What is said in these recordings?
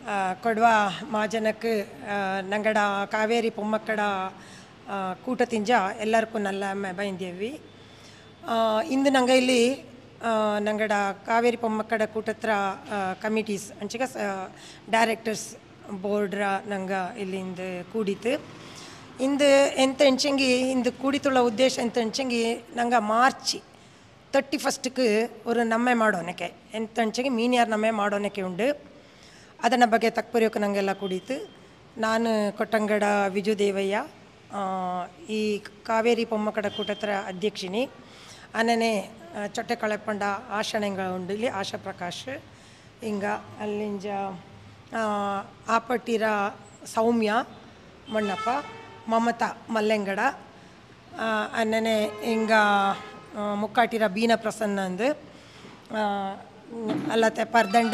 ಆ, ಕೊಡುವ ಮಾಜನಕ್ಕೆ ಆ, ನಂಗಡ ಕಾವೇರಿ ಪೊಮ್ಮಕ್ಕಡ ಆ, ಕೂಟ ತಿಂಜ ಎಲ್ಲರಿಗೂ ನಲ್ಲ ಮ- ಬೈಂದೇವಿ ಆ, ಇಂದು ನಂಗೆ ಇಲ್ಲಿ ಆ, ನಂಗಡ ಕಾವೇರಿ ಪೊಮ್ಮಕ್ಕಡ ಕೂಟತ್ರ ಕಮಿಟೀಸ್ ಅಂಚಿಗ ಡೈರೆಕ್ಟರ್ಸ್ ಬೋರ್ಡ್ರ ನಂಗೆ ಇಲ್ಲಿಂದ ಕೂಡಿತು ಇಂದು ಎಂತ ಎಂಚಂಗಿ ಇಂದು ಕೂಡಿತುള്ള ಉದ್ದೇಶ ಎಂತ ಎಂಚಂಗಿ ನಂಗೆ ಮಾರ್ಚ್ ತರ್ಟಿ ಫಸ್ಟ್ക്ക് ഒരു നമ്മെ ಮಾಡೋನಕ್ಕೆ ಎಂತ ಅಂಚೆಗೆ ಮೀನಿಯಾರ್ നമ്മೆ ಮಾಡೋನಕ್ಕೆ ಉಂಡು ಅದನ್ನ ಬಗ್ಗೆ ತಕ್ಪರ್ಯೋಕೆ ನಂಗೆಲ್ಲ ಕುಡೀತು ನಾನು ಕೊಟ್ಟಂಗಡ ವಿಜು ದೇವಯ್ಯ ಆ, ಈ ಕಾವೇರಿ ಪೊಮ್ಮಕಡ ಕೂಟತ್ರ ಅಧ್ಯಕ್ಷಿನಿ ಅನ್ನನೆ ಚೊಟ್ಟೆ ಕಳೆಪಂಡ ಆಶಣೆಂಗ ಉಂಡು ಇಲ್ಲಿ ಆಶಾ ಪ್ರಕಾಶ್ ಹಿಂಗ ಅಲ್ಲಿಂಜ ಆ, ಆಪಟ್ಟಿರ ಸೌಮ್ಯ ಮಣ್ಣಪ್ಪ ಮಮತಾ ಮಲ್ಲೆಂಗಡ ಆ, ಅನ್ನನೆ ಹಿಂಗ ಆ, ಮುಕ್ಕಾಟಿರ ಬೀನ ಪ್ರಸನ್ನ ಅಂದು ಆ, ಅಲ್ಲತ್ತೆ ಪರ್ದಂಡ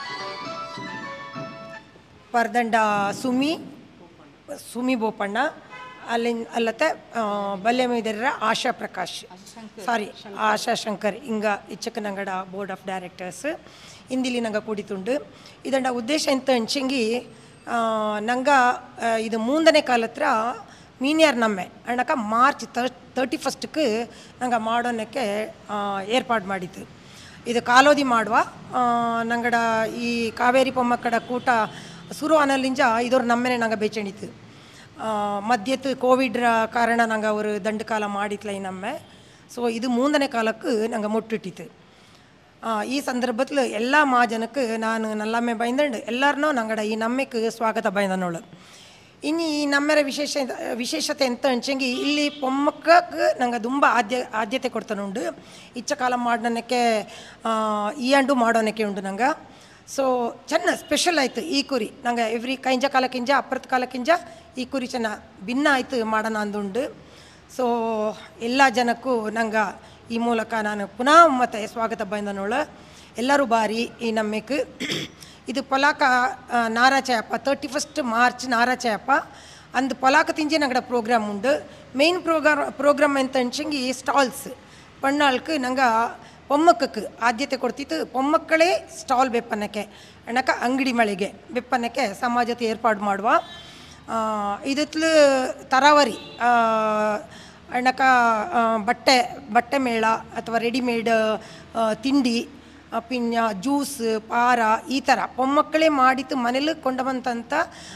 ಪರ್ದಂಡ ಸುಮಿ ಸುಮಿ ಬೋಪಣ್ಣ ಅಲ್ಲಿ ಅಲ್ಲತ್ತೆ ಬಲ್ಲೆ ಮೈದರ ಆಶಾ ಪ್ರಕಾಶ್ ಸಾರಿ ಆಶಾ ಶಂಕರ್ ಹಿಂಗ ಇಚ್ಚಕ ನಂಗಡ ಬೋರ್ಡ್ ಆಫ್ ಡೈರೆಕ್ಟರ್ಸ್ ಇಂದಿಲಿ ನಂಗೆ ಕೂಡಿತುಂಡು ಇದಂಡ ಉದ್ದೇಶ ಎಂತ ಅಂಚಂಗಿ ಆ, ನಂಗ ಆ, ಇದು ಮೂಂದನೇ ಕಾಲತ್ರ ಮೀನಿಯರ್ ನಮ್ಮೆ ಅಣ್ಣಕ ಮಾರ್ಚ್ ತರ್ಟಿ ಫಸ್ಟ್க்கு ನಂಗೆ ಮಾಡೋನಕ್ಕೆ ಏರ್ಪಾಡು ಮಾಡಿತ್ತು ಇದು ಕಾಲೋದಿ ಮಾಡುವ ಆ, ನಂಗಡ ಈ ಕಾವೇರಿ ಪೊಮ್ಮಕ್ಕಡ ಕೂಟ ಶುರು ಅನ್ನಲಿಂಜ ಇದವ್ರು ನಮ್ಮನೆ ನಂಗೆ ಬೇಚಣಿತು ಮಧ್ಯತ್ತು ಕೋವಿಡ್ರ ಕಾರಣ ನಂಗೆ ಅವರು ದಂಡು ಕಾಲ ಮಾಡಿತ್ಲ ಈ ನಮ್ಮೆ ಸೊ ಇದು ಮೂಂದನೇ ಕಾಲಕ್ಕೆ ನಂಗೆ ಮುಟ್ಟಿಟ್ಟಿತ್ತು ಆ, ಈ ಸಂದರ್ಭದಲ್ಲಿ ಎಲ್ಲ ಮಾಜನಕ್ಕೆ ನಾನು ನಲ್ಲಮ್ಮೆ ಬೈಂದಂಡು ಎಲ್ಲರನ್ನೂ ನಂಗಡ ಈ ನಮ್ಮೆಗೆ ಸ್ವಾಗತ ಬೈಂದನೋಳು ಇನ್ನು ಈ ನಮ್ಮೆರ ವಿಶೇಷ ವಿಶೇಷತೆ ಎಂತ ಅಂಚಂಗಿ ಇಲ್ಲಿ ಪೊಮ್ಮಕ್ಕಕ್ಕೆ ನಂಗೆ ತುಂಬ ಆದ್ಯ ಆದ್ಯತೆ ಕೊಡ್ತಾನುಂಡು ಇಚ್ಚ ಕಾಲ ಮಾಡನಕ್ಕೆ ಈ ಅಂಡು ಮಾಡೋನಕ್ಕೆ ಉಂಡು ನಂಗೆ ಸೊ ಚೆನ್ನ ಸ್ಪೆಷಲ್ ಆಯಿತು ಈ ಕುರಿ ನಂಗೆ ಎವ್ರಿ ಕೈಂಜ ಕಾಲಕ್ಕಿಂಜ ಅಪ್ರತ್ ಕಾಲಕ್ಕಿಂಜ ಈ ಕುರಿ ಚೆನ್ನ ಭಿನ್ನ ಆಯಿತು ಮಾಡೋಣ ಅಂದುಂಡು ಸೊ ಎಲ್ಲ ಜನಕ್ಕೂ ನಂಗೆ ಈ ಮೂಲಕ ನಾನು ಪುನಃ ಮತ್ತೆ ಸ್ವಾಗತ ಬೈಂದನೋಳು ಎಲ್ಲರೂ ಬಾರಿ ಈ ನಮ್ಮೆಕ್ ಇದು ಪೊಲಾಕ ಆ, ನಾರಾಚಯಪ್ಪ ತರ್ಟಿ ಫಸ್ಟ್ ಮಾರ್ಚ್ ನಾರಾಚಯಪ್ಪ ಅಂದು ಪೊಲಾಕ ತಿಂಜಿ ನಂಗಡ ಪ್ರೋಗ್ರಾಮ್ ಉಂಡು മെയിൻ ಪ್ರೋಗ್ರಾಮ್ ಪ್ರೋಗ್ರಾಮ್ ಎಂತ ಅಂಚಂಗಿ ಸ್ಟಾಲ್ಸ್ ಪಣ್ಣಾಳ್ക്ക് ನಂಗೆ ಪೊಮ್ಮಕ್ಕಕ್ಕೆ ಆದ್ಯತೆ ಕೊಡ್ತಿತ್ತು ಪೊಮ್ಮಕ್ಕಳೇ ಸ್ಟಾಲ್ ಬೆಪ್ಪನ್ನಕ್ಕೆ ಅಣ್ಣಕ ಅಂಗಡಿ ಮಳಿಗೆ ಬೆಪ್ಪನ್ನಕ್ಕೆ ಸಮಾಜತೆ ಏರ್ಪಾಡು ಮಾಡುವ ಆ, ಇದತ್ಲು ತರಾವರಿ ಆ, ಅಣ್ಣಕ ಆ, ಬಟ್ಟೆ ಬಟ್ಟೆ ಮೇಳ ಅಥವಾ ರೆಡಿಮೇಡ್ ಆ, ತಿಂಡಿ ಆ, ಪಿನ್ಯ ಜ್ಯೂಸ್ ಪಾರ ಈ ಥರ ಪೊಮ್ಮಕ್ಕಳೇ ಮಾಡಿತ್ತು ಮನೇಲಿ ಕೊಂಡು ಬಂತಂಥ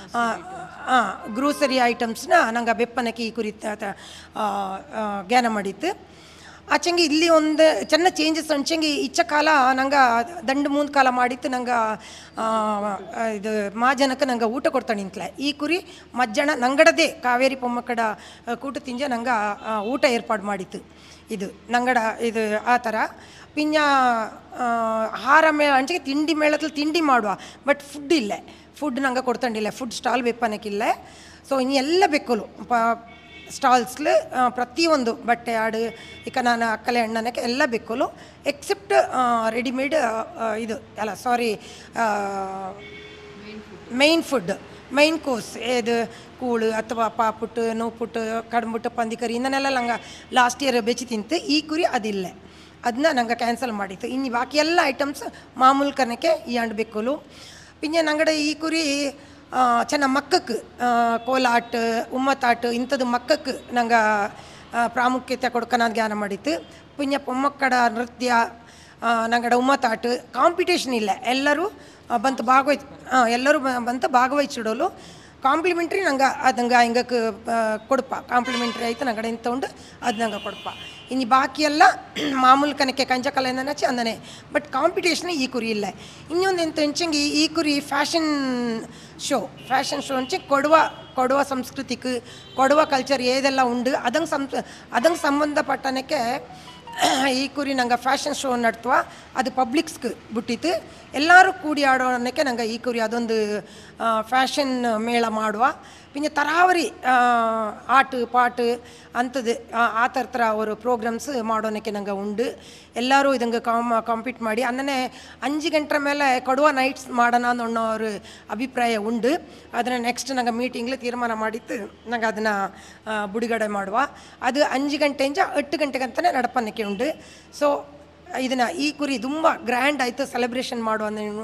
ಗ್ರೋಸರಿ ಐಟಮ್ಸ್ನ ನಂಗೆ ಬೆಪ್ಪನಕ್ಕೆ ಈ ಕುರಿತ ಆ, ಆ, ಜ್ಞಾನ ಮಾಡಿತ್ತು ಆಚಂಗೆ ಇಲ್ಲಿ ಒಂದು ಚೆನ್ನ ಚೇಂಜಸ್ ಅಂಚಂಗೆ ಇಚ್ಚ ಕಾಲ ನಂಗೆ ದಂಡು ಮೂಂದು ಕಾಲ ಮಾಡಿತ್ತು ನಂಗೆ ಇದು ಮಾಜನಕ್ಕೆ ನಂಗೆ ಊಟ ಕೊಡ್ತಾನೆ ನಿಂತ್ಲೆ ಈ ಕುರಿ ಮಧ್ಯಾಹ್ನ ನಂಗಡದೇ ಕಾವೇರಿ ಪೊಮ್ಮಕ್ಕಡ ಆ, ಕೂಟ ತಿಂಜ ನಂಗೆ ಆ, ಊಟ ಏರ್ಪಾಡು ಮಾಡಿತ್ತು ಇದು ನಂಗಡ ಇದು ಆ ಥರ ಪಿಂಜ ಆಹಾರ ಮೇ ಅಂಚೆಗೆ ತಿಂಡಿ ಮೇಳದಲ್ಲಿ ತಿಂಡಿ ಮಾಡುವ ಬಟ್ ಫುಡ್ ಇಲ್ಲೇ ಫುಡ್ ನಂಗೆ ಕೊಡ್ತಂಡಿಲ್ಲ ಫುಡ್ ಸ್ಟಾಲ್ ಬೆಪ್ಪನಕ್ಕಿಲ್ಲ ಸೊ ಇನ್ನು ಎಲ್ಲ ಬೆಕ್ಕಲು ಪ ಸ್ಟಾಲ್ಸ್ಲು ಪ್ರತಿಯೊಂದು ಬಟ್ಟೆ ಆಡು ಈಗ ನಾನು ಅಕ್ಕಲೆ ಅಣ್ಣನಕ್ಕೆ ಎಲ್ಲ ಬೆಕ್ಕಲು ಎಕ್ಸೆಪ್ಟ್ ರೆಡಿಮೇಡ್ ಇದು ಅಲ್ಲ sorry main food main course ഏത് കൂള് ಅಥವಾ ಪಾಪುಟ್ಟು ನೋವುಪುಟ್ಟು ಕಡ್ಮುಟ್ಟು ಪಂದಿಕರಿ ಇನ್ನನ್ನೆಲ್ಲ ನಂಗೆ ಲಾಸ್ಟ್ ಇಯರ್ ಬೆಚ್ಚಿ ತಿಂತು ಈ ಕುರಿ ಅದಿಲ್ಲ ಅದನ್ನ ನಂಗೆ ಕ್ಯಾನ್ಸಲ್ ಮಾಡಿತ್ತು ಇನ್ನು ಬಾಕಿ ಎಲ್ಲ ಐಟಮ್ಸ್ ಮಾಮೂಲು ಕನಕ್ಕೆ ಈ ಅಂಡ್ ಬೆಕ್ಕಲು പിന്നെ ನಂಗಡೆ ಈ ಕುರಿ ಆ, ಚೆನ್ನ ಮಕ್ಕಕ್ಕೆ ಕೋಲಾಟ ಉಮ್ಮತ್ತಾಟ ಇಂಥದ್ದು ಮಕ್ಕಕ್ಕೆ ನಂಗೆ ಪ್ರಾಮುಖ್ಯತೆ ಕೊಡ್ಕನ ಜ್ಞಾನ ಮಾಡಿತ್ತು പിന്നെ ಪೊಮ್ಮಕ್ಕಡ ನೃತ್ಯ ಆ, ನಂಗಡ ಉಮ್ಮತ್ತಾಟ ಕಾಂಪಿಟೇಷನ್ ಇಲ್ಲ ಎಲ್ಲರೂ ಆ, ಬಂತು ಭಾಗವಹಿ ಹಾಂ ಎಲ್ಲರೂ ಬ- ಬಂತು ಭಾಗವಹಿಸಿಡೋಲು ಕಾಂಪ್ಲಿಮೆಂಟ್ರಿ ನಂಗೆ ಅದು ನಂಗೆ ಹಿಂಗಕ್ಕೆ ಕೊಡಪ್ಪ ಕಾಂಪ್ಲಿಮೆಂಟ್ರಿ ಆಯ್ತು ನಂಗಡೆ ಇಂತ ಉಂಡು ಅದು ನಂಗೆ ಕೊಡಪ್ಪ ಇನ್ನು ಬಾಕಿ ಎಲ್ಲ ಮಾಮೂಲು ಕನಕ್ಕೆ ಕಂಚ ಕಲೆಯಿಂದ ನಚ್ಚಿ ಅಂದನೆ ಬಟ್ ಕಾಂಪಿಟೇಷನ್ ಈ ಕುರಿ ಇಲ್ಲ ಇನ್ನೊಂದು ಎಂತ ಹೆಂಚಂಗಿ ಈ ಕುರಿ ಫ್ಯಾಷನ್ ಶೋ ಫ್ಯಾಷನ್ ಶೋ ಅಂಚೆ ಕೊಡುವ ಕೊಡುವ ಸಂಸ್ಕೃತಿക്ക് ಕೊಡುವ ಕಲ್ಚರ್ ಏದೆಲ್ಲ ಉಂಡು ಅದಂಗೆ ಸಂ ಅದಂಗೆ ಸಂಬಂಧಪಟ್ಟನಕ್ಕೆ ಈ ಕುರಿ ನಂಗೆ ಫ್ಯಾಷನ್ ಶೋ ನಡ್ತುವ ಅದು ಪಬ್ಲಿಕ್ಸ್ಗೆ ಬಿಟ್ಟಿತ್ತು ಎಲ್ಲರೂ ಕೂಡಿ ಆಡೋಣಕ್ಕೆ ನಂಗೆ ಈ ಕುರಿ ಅದೊಂದು ಫ್ಯಾಷನ್ ಮೇಳ ಮಾಡುವ പിന്നെ ತರಾವರಿ ಆಟ ಪಾಟ್ ಅಂಥದ್ದು ಆ ಥರ ಥರ ಅವರು ಪ್ರೋಗ್ರಾಮ್ಸ್ ಮಾಡೋನಕ್ಕೆ ನಂಗೆ ಉಂಡು ಎಲ್ಲರೂ ಇದಂಗೆ ಕಾಮ್ ಕಾಂಪೀಟ್ ಮಾಡಿ ಅನ್ನನೇ ಅಂಜು ಗಂಟೆ ಮೇಲೆ ಕೊಡುವ ನೈಟ್ಸ್ ಮಾಡೋಣ ಅನ್ನೋ ஒரு ಅಭಿಪ್ರಾಯ ಉಂಡು ಅದನ್ನು ನೆಕ್ಸ್ಟ್ ನಂಗೆ ಮೀಟಿಂಗ್ಲಿ ತೀರ್ಮಾನ ಮಾಡಿತ್ತು ನಂಗೆ ಅದನ್ನು ಬುಡಿಗಡೆ ಮಾಡುವ ಅದು ಅಂಜು ಗಂಟೆಯಿಂದ ಎಟ್ಟು ಗಂಟೆಗಂತಲೇ ನಡಪನ್ನಕ್ಕೆ ಉಂಡು ಸೊ ಇದನ್ನು ಈ ಕುರಿ ತುಂಬ ಗ್ರ್ಯಾಂಡ್ ಆಯಿತು ಸೆಲೆಬ್ರೇಷನ್ ಮಾಡುವ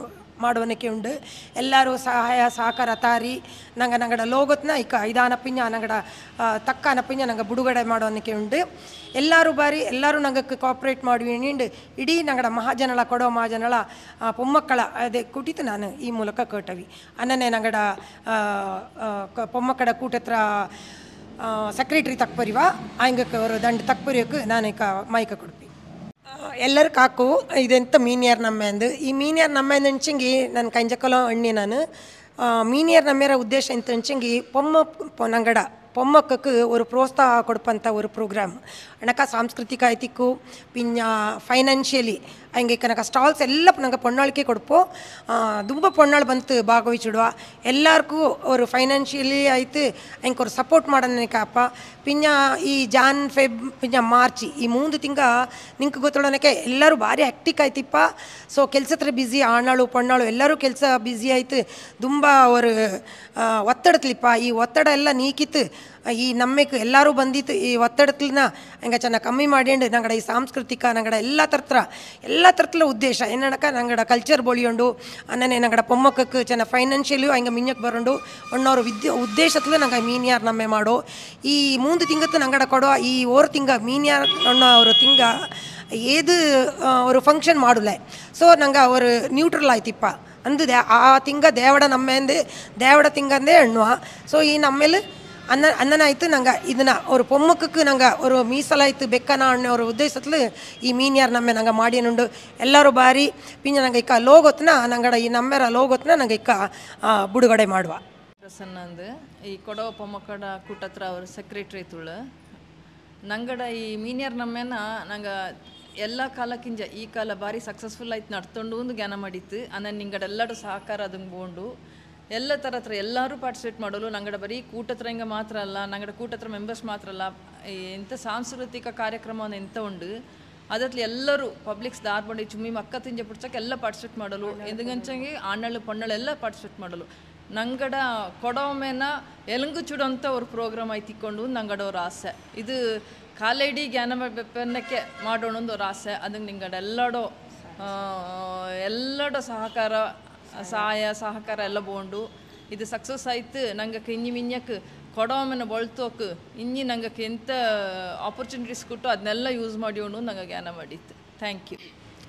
ಮಾಡುವನಕ್ಕೆ ಉಂಡು ಎಲ್ಲರೂ ಸಹಾಯ ಸಹಕಾರ ತಾರಿ ನಂಗೆ ನಂಗಡ ಲೋಗತ್ನ ಇಕ ಐದಾನಪಿಂಜ ನಂಗಡ ಆ, ತಕ್ಕ ಅನಪಿಂಜ ನಂಗೆ ಬಿಡುಗಡೆ ಮಾಡುವನಕ್ಕೆ ಉಂಡು ಎಲ್ಲರೂ ಬಾರಿ ಎಲ್ಲರೂ ನಂಗೆ ಕೋಆಪ್ರೇಟ್ ಮಾಡುವಿನಿಂಡು ಇಡೀ ನಂಗಡ ಮಹಾಜನಳ ಕೊಡೋ ಮಹಾಜನಳ ಆ, ಪೊಮ್ಮಕ್ಕಳ ಅದೇ ಕುಟಿತು ನಾನು ಈ ಮೂಲಕ ಕೇಟವಿ ಅನ್ನನೆ ನಂಗಡ ಆ, ಆ, ಕ- ಪೊಮ್ಮಕ್ಕಡ ಕೂಟತ್ರ ಸೆಕ್ರೆಟ್ರಿ ತಕ್ಪರಿವ ಆಯ್ಗಕ್ಕೆ ಅವರು ದಂಡ ತಕ್ಪರಿಯಕ್ಕೆ ನಾನು ಇಕ ಮೈಕ ಕೊಡ್ಪಿ ಎಲ್ಲರೂ ಕಾಕು ಇದೆಂತ ಮೀನಿಯರ್ ನಮ್ಮೆ ಅಂದು ಈ ಮೀನಿಯರ್ ನಮ್ಮೆ ಅಂಚಂಗಿ ನನ್ನ ಕಂಜಕಲ ಅಣ್ಣಿ ನಾನು ಆ, ಮೀನಿಯರ್ ನಮ್ಮೇರ ಉದ್ದೇಶ ಎಂತ ಅಂಚಂಗಿ ಪೊಮ್ಮ ಪೊ- ನಂಗಡ பொம்மக்கு ஒரு ಪ್ರೋತ್ಸಾಹ ಕೊಡ್ಪಂಥ ஒரு ಪ್ರೋಗ್ರಾಮ್ ಅಣಕ ಸಾಂಸ್ಕೃತಿಕ ಐತಿಕ್ಕು ಪಿನ್ನ ಫೈನಾನ್ಷಿಯಲಿ ಹಂಗೆ ಕನಕ ಸ್ಟಾಲ್ಸ್ ಎಲ್ಲ ನಂಗೆ ಪೊಣ್ಣಾಳಿಕೆ ಕೊಡ್ಪೋ ತುಂಬ ಪೊಣ್ಣಾಳು ಬಂತು ಭಾಗವಹಿಸಿಡುವ ಎಲ್ಲರಿಗೂ ஒரு ಫೈನಾನ್ಷಿಯಲಿ ಆಯ್ತು ಹಂಗೆ ஒரு ಸಪೋರ್ಟ್ ಮಾಡೋನಕ ಅಪ್ಪ ಪಿನ್ನ ಈ ಜಾನ್ ಫೆಬ್ ಪಿನ್ನ ಮಾರ್ಚ್ ಈ ಮೂಂದು ತಿಂಗ ನಿಂಗೆ ಗೊತ್ತೊಳನಕ್ಕೆ ಎಲ್ಲರೂ ಭಾರಿ ಹ್ಯಾಕ್ಟಿಕ್ ಆಯ್ತಿಪ್ಪ ಸೊ ಕೆಲಸತ್ರ ಬ್ಯುಸಿ ಆಣಾಳು ಪೊಣ್ಣಾಳು ಎಲ್ಲರೂ ಕೆಲಸ ಬ್ಯುಸಿ ಆಯ್ತು ತುಂಬ ஒரு ಆ, ಒತ್ತಡತ್ಲಿಪ್ಪ ಈ ಒತ್ತಡ ಎಲ್ಲ ನೀಕಿತ್ತು ಈ ನಮ್ಮೆಕ್ ಎಲ್ಲರೂ ಬಂದಿತ್ತು ಈ ಒತ್ತಡತ್ಲನ ಹಂಗೆ ಚೆನ್ನಾಗಿ ಕಮ್ಮಿ ಮಾಡಿಂಡು ನಂಗಡ ಈ ಸಾಂಸ್ಕೃತಿಕ ನಂಗಡ ಎಲ್ಲ ತರ್ತ್ರ ಎಲ್ಲ ತರ್ತ್ಲ ಉದ್ದೇಶ ಏನನಕ ನಂಗಡ ಕಲ್ಚರ್ ಬೊಳಿಯೊಂಡು ಅನ್ನನೆ ನಂಗಡ ಪೊಮ್ಮಕ್ಕಕ್ಕೆ ಚೆನ್ನ ಫೈನಾನ್ಷಿಯಲಿಯು ಹಂಗೆ ಮಿಂಜಕ್ಕೆ ಬರೋಂಡು ಒಣ್ಣವ್ರ ವಿದ್ಯೆ ಉದ್ದೇಶತ್ಲು ನಂಗೆ ಮೀನ್ಯಾರ್ ನಮ್ಮೆ ಮಾಡೋ ಈ ಮೂಂದು ತಿಂಗತ್ತು ನಂಗಡ ಕೊಡೋ ಈ ಓರ್ ತಿಂಗ ಮೀನ್ಯಾರ್ ಅನ್ನೋ ಅವರು ತಿಂಗ ಏದು ಆ, ஒரு ಫಂಕ್ಷನ್ ಮಾಡುಲೆ ಸೊ ನಂಗೆ ಅವರು ನ್ಯೂಟ್ರಲ್ ಆಯ್ತಿಪ್ಪ ಅಂದು ದೇ ಆ ತಿಂಗ ದೇವಡ ನಮ್ಮೆಂದು ದೇವಡ ತಿಂಗಂದೇ ಎಣ್ಣುವ ಸೊ ಈ ನಮ್ಮೇಲೆ ಅನ್ನ ಅನ್ನನಾಯ್ತು ನಂಗೆ ಇದನ್ನ ஒரு பொம்முக்கு ನಂಗೆ ஒரு ಮೀಸಲಾಯ್ತು ಬೆಕ್ಕನ ಅನ್ನೋ ஒரு ಉದ್ದೇಶತ್ಲು ಈ ಮೀನ್ಯಾರ್ ನಮ್ಮೆ ನಂಗೆ ಮಾಡಿಯನುಂಡು ಎಲ್ಲರೂ ಬಾರಿ ಪಿಂಜ ನಂಗೆ ಇಕ್ಕ ಲೋಗೊತ್ನ ನಂಗಡ ಈ ನಮ್ಮೆರ ಲೋಗೊತ್ನ ನಂಗೆ ಇಕ್ಕ ಆ, ಬಿಡುಗಡೆ ಮಾಡುವ ಪ್ರಸನ್ನ ಅಂದು ಈ ಕೊಡವ ಪೊಮ್ಮಕ್ಕಡ ಕೂಟತ್ರ ಅವ್ರ ಸೆಕ್ರೆಟ್ರಿ ತುಳು ನಂಗಡ ಈ ಮೀನಿಯರ್ ನಮ್ಮೇನ ನಂಗ ಎಲ್ಲ ಕಾಲಕ್ಕಿಂಜ ಈ ಕಾಲ ಭಾರಿ ಸಕ್ಸಸ್ಫುಲ್ ಆಯ್ತು ನಡ್ಕೊಂಡು ಒಂದು ಜ್ಞಾನ ಮಾಡಿತ್ತು ಅನ್ನ ನಿಂಗಡ ಎಲ್ಲರೂ ಸಹಕಾರ ಅದಂಗೆ ಬೋಂಡು ಎಲ್ಲ ಥರ ಹತ್ರ ಎಲ್ಲರೂ ಪಾರ್ಟಿಸಿಪೇಟ್ ಮಾಡಲು ನಂಗಡ ಬರೀ ಕೂಟತ್ರ ಹಿಂಗೆ ಮಾತ್ರ ಅಲ್ಲ ನಂಗಡ ಕೂಟತ್ರ ಮೆಂಬರ್ಸ್ ಮಾತ್ರ ಅಲ್ಲ ಈ ಎಂಥ ಸಾಂಸ್ಕೃತಿಕ ಕಾರ್ಯಕ್ರಮವನ್ನು ಎಂತ ಉಂಡು ಅದರಲ್ಲಿ ಎಲ್ಲರೂ ಪಬ್ಲಿಕ್ಸ್ ದಾರ್ ಬಂಡಿ ಚುಮ್ಮಿ ಮಕ್ಕ ತಿಂಜ ಪುಡ್ಸಕ್ಕೆ ಎಲ್ಲ ಪಾರ್ಟಿಸಿಪೇಟ್ ಮಾಡಲು ಎಂದುಗಂಚಂಗೆ ಆಣ್ಣಳು ಪಣ್ಣಳು ಎಲ್ಲ ಪಾರ್ಟಿಸಿಪೇಟ್ ಮಾಡಲು ನಂಗಡ ಕೊಡವಮೇನ ಎಲಂಗು ಚುಡಂತ ஒரு ಪ್ರೋಗ್ರಾಮ್ ಐತಿಕೊಂಡು ನಂಗಡ ஒரு ಆಸೆ ಇದು ಕಾಲೇಡಿ ಜ್ಞಾನ ಬೆಪ್ಪನ್ನಕ್ಕೆ ಮಾಡೋಣ ಒಂದು ஒரு ಆಸೆ ಅದಕ್ಕೆ ನಿಂಗಡ ಎಲ್ಲಡೋ ಆ, ಎಲ್ಲಡೋ ಸಹಕಾರ ಸಹಾಯ ಸಹಕಾರ ಎಲ್ಲ ಬೋಂಡು ಇದು ಸಕ್ಸಸ್ ಆಯ್ತು ನಂಗೆ ಇಂಜಿ ಮಿಂಜಕ್ಕೆ ಕೊಡವಮ್ಮನ ಬಳ್ತೋಕ್ ಇಂಜಿ ನಂಗೆ ಎಂತ ಆಪರ್ಚುನಿಟೀಸ್ ಕೊಟ್ಟು ಅದನ್ನೆಲ್ಲ ಯೂಸ್ ಮಾಡಿಕೊಂಡು ನಂಗೆ ಜ್ಞಾನ ಮಾಡಿತ್ತು ಥ್ಯಾಂಕ್ ಯು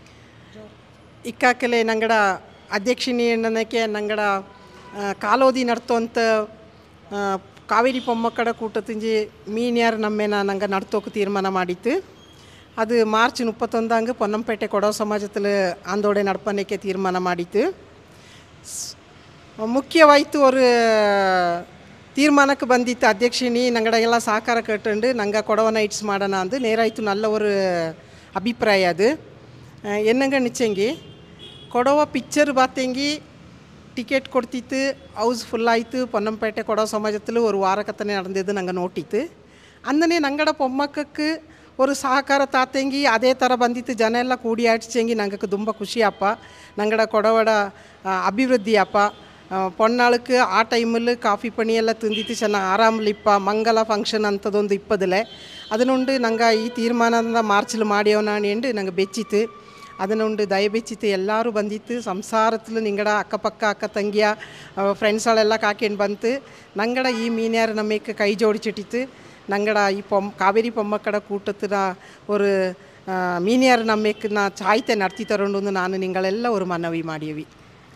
ಇಕ್ಕಾಕಲೆ ನಂಗಡ ಅಧ್ಯಕ್ಷಿಣಿ ಎಣ್ಣನಕ್ಕೆ ನಂಗಡ ಆ, ಕಾಲೋದಿ ನಡ್ತೋಂತ ಆ, ಕಾವೇರಿ ಪೊಮ್ಮಕ್ಕಡ ಕೂಟತಿಂಜಿ ಮೀನ್ಯಾರ್ ನಮ್ಮೆನ ನಂಗೆ ನಡ್ತೋಕೆ ತೀರ್ಮಾನ ಮಾಡಿತ್ತು ಅದು ಮಾರ್ಚ್ ಮುಪ್ಪತ್ತೊಂದಂಗೆ ಪೊನ್ನಂಪೇಟೆ ಕೊಡವ ಸಮಾಜത്തിൽ ಆಂದೋಡೆ ನಡ್ಪನಕ್ಕೆ ತೀರ್ಮಾನ ಮಾಡಿತ್ತು ಸ್- ಮುಖ್ಯವಾಯಿತು ஒரு ತೀರ್ಮಾನಕ್ಕೆ ಬಂದಿತ್ತು ಅಧ್ಯಕ್ಷಿಣಿ ನಂಗಡ ಎಲ್ಲ ಸಹಕಾರ ಕಟ್ಟಂಡು ನಂಗೆ ಕೊಡವ ನೈಟ್ಸ್ ಮಾಡೋಣ ಅಂದು ನೇರಾಯ್ತು நல்ல ஒரு ಅಭಿಪ್ರಾಯ ಅದು என்னங்க நிச்சயங்கி ಕೊಡವ ಪಿಕ್ಚರ್ ಬಾತೆಂಗಿ ಟಿಕೆಟ್ ಕೊಡ್ತಿತ್ತು ಹೌಸ್ ಫುಲ್ ಆಯಿತು ಪೊನ್ನಂಪೇಟೆ ಕೊಡವ ಸಮಾಜத்தில் ஒரு வாரக்கத்தனை நடந்தது நாங்கள் நோட்டித்து ಅಂದನೆ ನಂಗಡ ಪೊಮ್ಮಕ್ಕಕ್ಕೆ ஒரு ಸಹಕಾರ ತಾತೆಂಗಿ ಅದೇ ಥರ ಬಂದಿತ್ತು ಜನ ಎಲ್ಲ ಕೂಡಿ ಆಡ್ಸಂಗಿ ನಂಗೆ ತುಂಬ ಖುಷಿ ಅಪ್ಪ ನಂಗಡ ಕೊಡವಡ ಆ, ಅಭಿವೃದ್ಧಿ ಅಪ್ಪ ಆ, ಪೊನ್ನಾಳಕ್ಕೆ ಆ ಟೈಮಲ್ಲಿ ಕಾಫಿ ಪಣಿ ಎಲ್ಲ ತಿಂದಿತ್ತು ಚೆನ್ನಾಗಿ ಆರಾಮ್ಲಿಪ್ಪ ಮಂಗಲ ಫಂಕ್ಷನ್ ಅಂಥದ್ದೊಂದು ಇಪ್ಪದಲೆ ಅದನ್ನುಂಡು ನಂಗೆ ಈ ತೀರ್ಮಾನದ ಮಾರ್ಚಲ್ಲಿ ಮಾಡ್ಯವನ ಎಂದು ನಂಗೆ ಬೆಚ್ಚಿತ್ತು ಅದನ್ನುಂಡು ದಯ ಬೆಚ್ಚಿತ್ತು ಎಲ್ಲರೂ ಬಂದಿತ್ತು ಸಂಸಾರத்தில் ನಿಂಗಡ ಅಕ್ಕಪಕ್ಕ ಅಕ್ಕ ತಂಗಿಯ ಫ್ರೆಂಡ್ಸ್ಗಳೆಲ್ಲ ಕಾಕೊಂಡು ಬಂತು ನಂಗಡ ಈ ಮೀನ್ಯಾರು ನಮಗೆ ಕೈ ಜೋಡಿಸಿಟ್ಟಿತ್ತು ನಂಗಡ ಈ ಪೊಮ್ ಕಾವೇರಿ ಪೊಮ್ಮಕ್ಕಡ ಕೂಟತ್ತಿನ ஒரு ಆ, ಮೀನ್ಯಾರು ನಮ್ಮಕ್ಕನ್ನ ಚಾಯ್ತೆ ನಡ್ತಿ ತಗೊಂಡು ನಾನು ನಿಂಗಳೆಲ್ಲ ஒரு ಮನವಿ ಮಾಡಿಯವಿ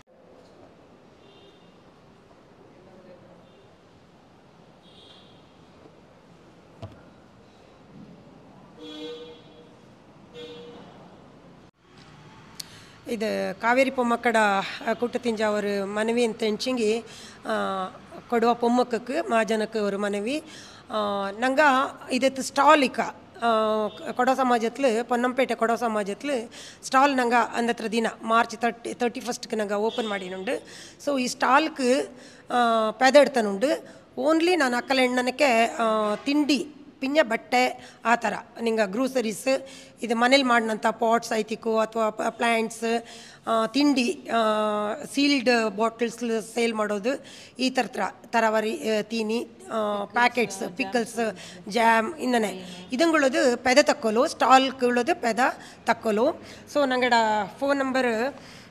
ಇದು ಕಾವೇರಿ ಪೊಮ್ಮಕ್ಕಡ ಕುಟ್ಟತಿಂಜ ஒரு மனைவி தெஞ்சிங்கி ಕೊಡುವ ಪೊಮ್ಮಕ್ಕಕ್ಕೆ ಮಹಾಜನಕ್ಕೆ ஒரு மனைவி ನಂಗ ಇದತ್ತು ಸ್ಟಾಲ್ ಇಕ್ಕ ಕೊಡೋ ಸಮಾಜತ್ಲು ಪೊನ್ನಂಪೇಟೆ ಕೊಡೋ ಸಮಾಜತ್ಲು ಸ್ಟಾಲ್ ನಂಗೆ ಅಂದತ್ರ ದಿನ ಮಾರ್ಚ್ ತರ್ಟಿ ತರ್ಟಿ ಫಸ್ಟ್ಗೆ ನಂಗೆ ಓಪನ್ ಮಾಡಿನುಂಡು ಸೊ ಈ ಸ್ಟಾಲ್ക്ക് ಪೆದೆಡ್ತನುಂಡು ಓನ್ಲಿ ನಾನು ಅಕ್ಕಲ ಎಣ್ಣನಕ್ಕೆ ತಿಂಡಿ ಪಿಂಜ ಬಟ್ಟೆ ಆ ಥರ ನಿಂಗೆ ಗ್ರೂಸರೀಸ್ ಇದು ಮನೇಲಿ ಮಾಡಿದಂಥ ಪಾಟ್ಸ್ ಐತಿಕ್ಕು ಅಥವಾ ಪ್ಲ್ಯಾಂಟ್ಸ್ ತಿಂಡಿ ಸೀಲ್ಡ್ ಬಾಟಲ್ಸ್ ಸೇಲ್ ಮಾಡೋದು ಈ ಥರ ಥರ ತರವರಿ ಆ, ತೀನಿ ಪ್ಯಾಕೆಟ್ಸ್ ಪಿಕಲ್ಸ್ ಜಾಮ್ ಇನ್ನನೆ ಇದಂಗಳದು ಪೆದ ತಕ್ಕೊಲು ಸ್ಟಾಲ್ಗಳದು ಪೆದ ತಕ್ಕೊಲು ಸೊ ನಂಗಡ ಫೋನ್ ನಂಬರ್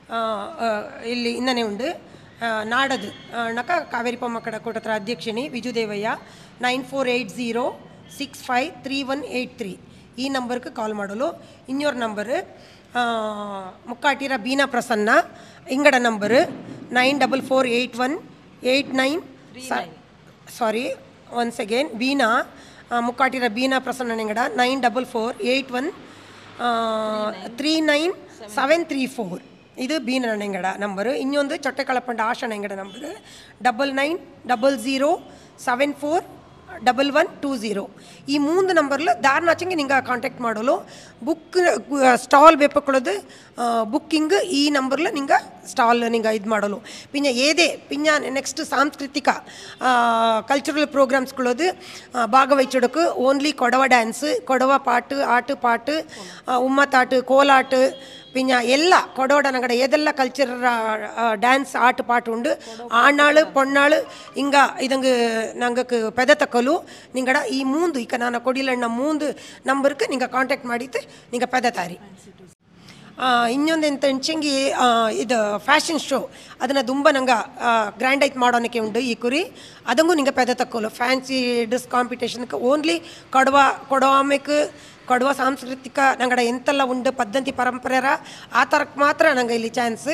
ಆ, ಆ, ಇಲ್ಲಿ ಇನ್ನನೇ ಉಂಡು ಆ, ನಾಡದು ಆ, ನಕ ಕಾವೇರಿ ಪೊಮ್ಮಕ್ಕಡ ಕೂಟತ್ರ ಅಧ್ಯಕ್ಷಿಣಿ Vijudevaiah nine four eight zero six five three one eight three ಈ ನಂಬರ್ಗೆ ಕಾಲ್ ಮಾಡಲು ಇನ್ನೊರು ನಂಬರ್ ಮುಕ್ಕಾಟಿರ ಬೀನಾ ಪ್ರಸನ್ನ ಇಂಗಡ number nine double four eight one eight nine sorry once again Beena ಆ, Mukkatira Beena Prasanna ನಿಂಗಡ nine double four eight one three nine seven three four ಇದು ಬೀನ ನೆಂಗಡ number ಇನ್ನೊಂದು ಚೊಟ್ಟೆ ಕಳಪಂಡ ಆಶಾ ನೆಂಗಡ number double nine double zero seven four double one two zero ಈ ಮೂಂದು ನಂಬರ್ಲು ದಾರ್ನಾಚಂಗೆ ನಿಂಗೆ ಕಾಂಟ್ಯಾಕ್ಟ್ ಮಾಡಲು ಬುಕ್ ಸ್ಟಾಲ್ ಬೇಪಕ್ಕೊಳ್ಳೋದು ಬುಕ್ಕಿಂಗ್ ಈ ನಂಬರ್ಲು ನಿಂಗೆ ಸ್ಟಾಲ್ ನಿಂಗೆ ಇದು ಮಾಡಲು ಪಿನ್ನ ಏದೇ ಪಿನ್ನ ನೆಕ್ಸ್ಟ್ ಸಾಂಸ್ಕೃತಿಕ ಕಲ್ಚರಲ್ ಪ್ರೋಗ್ರಾಮ್ಸ್ಗಳದು ಭಾಗವಹಿಸೋಡಕ್ಕೆ ಓನ್ಲಿ ಕೊಡವ ಡ್ಯಾನ್ಸ್ ಕೊಡವ ಪಾಟು ಆಟು ಪಾಟು ಉಮ್ಮತ್ತಾಟು ಕೋಲಾಟು பின்ன எல்லா கொடோட நங்கட எதெல்லாம் கல்ச்சர் டான்ஸ் ஆட்டு பாட்டு உண்டு ஆணாಳು பொண்ணாಳು ಹಿಂಗ ಇದಂಗೆ ನಂಗಕ್ಕೆ ಪೆದತಕ್ಕಲು ನಿಂಗಡ ಈ ಮೂಂದು ಈಗ ನಾನು ಕೊಡಿಲಣ್ಣ ಮೂಂದು ನಂಬರ್ಗೆ ನಿಂಗೆ ಕಾಂಟ್ಯಾಕ್ಟ್ ಮಾಡಿದ್ದು ನಿಂಗೆ ಪೆದತಾರಿ ಇನ್ನೊಂದು ಎಂತ ಹೆಂಚಂಗಿ ಇದು ಫ್ಯಾಷನ್ ಶೋ ಅದನ್ನು ತುಂಬ ನಂಗೆ ಗ್ರ್ಯಾಂಡ್ ಆಯ್ತು ಮಾಡೋನಕ್ಕೆ ಉಂಟು ಈ ಕುರಿ ಅದಂಗೂ ನಿಂಗೆ ಪೆದ ತಕ್ಕೋಲು ಫ್ಯಾನ್ಸಿ ಡ್ರೆಸ್ ಕಾಂಪಿಟೇಷನ್ಗೆ ಓನ್ಲಿ ಕೊಡವ ಕೊಡವಾಮೆಕ್ ಕೊಡವ ಸಾಂಸ್ಕೃತಿಕ ನಂಗಡ ಎಂತೆಲ್ಲ ಉಂಡು ಪದ್ಧತಿ ಪರಂಪರೆರ ಆ ಥರಕ್ಕೆ ಮಾತ್ರ ನಂಗೆ ಇಲ್ಲಿ ಚಾನ್ಸ್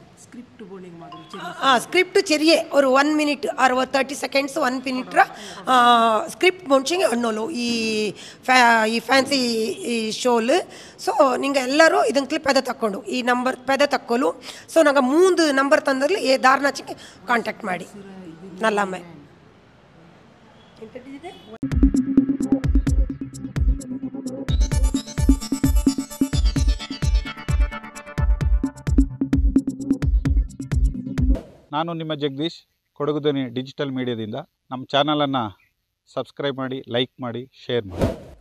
ಆ ಸ್ಕ್ರಿಪ್ಟ್ ಚೆರಿಯೇ ஒரு one minute or thirty seconds one ಮಿನಿಟ್ರ ಸ್ಕ್ರಿಪ್ಟ್ ಮುಂಚೆಗೆ ಅಣ್ಣೋಲು ಈ ಫ್ಯಾ ಈ ಫ್ಯಾನ್ಸಿ ಈ ಶೋಲು ಸೊ ನಿಂಗೆ ಎಲ್ಲರೂ ಇದನ್ನ ಕ್ಲಿಪ್ ಪೆದ ತಕ್ಕೊಂಡು ಈ ನಂಬರ್ ಪೆದ ತಕ್ಕೋಲು ಸೊ ನಂಗೆ ಮೂಂದು ನಂಬರ್ ತಂದಲ್ಲಿ ಏ ದಾರ್ನಾಚಿಗೆ ಕಾಂಟ್ಯಾಕ್ಟ್ ಮಾಡಿ ನಲ್ಲಮ್ಮೆ ನಾನು ನಿಮ್ಮ ಜಗದೀಶ್ ಕೊಡಗು ಧ್ವನಿ ಡಿಜಿಟಲ್ ಮೀಡಿಯಾದಿಂದ ನಮ್ಮ ಚಾನಲನ್ನು ಸಬ್ಸ್ಕ್ರೈಬ್ ಮಾಡಿ ಲೈಕ್ ಮಾಡಿ ಶೇರ್ ಮಾಡಿ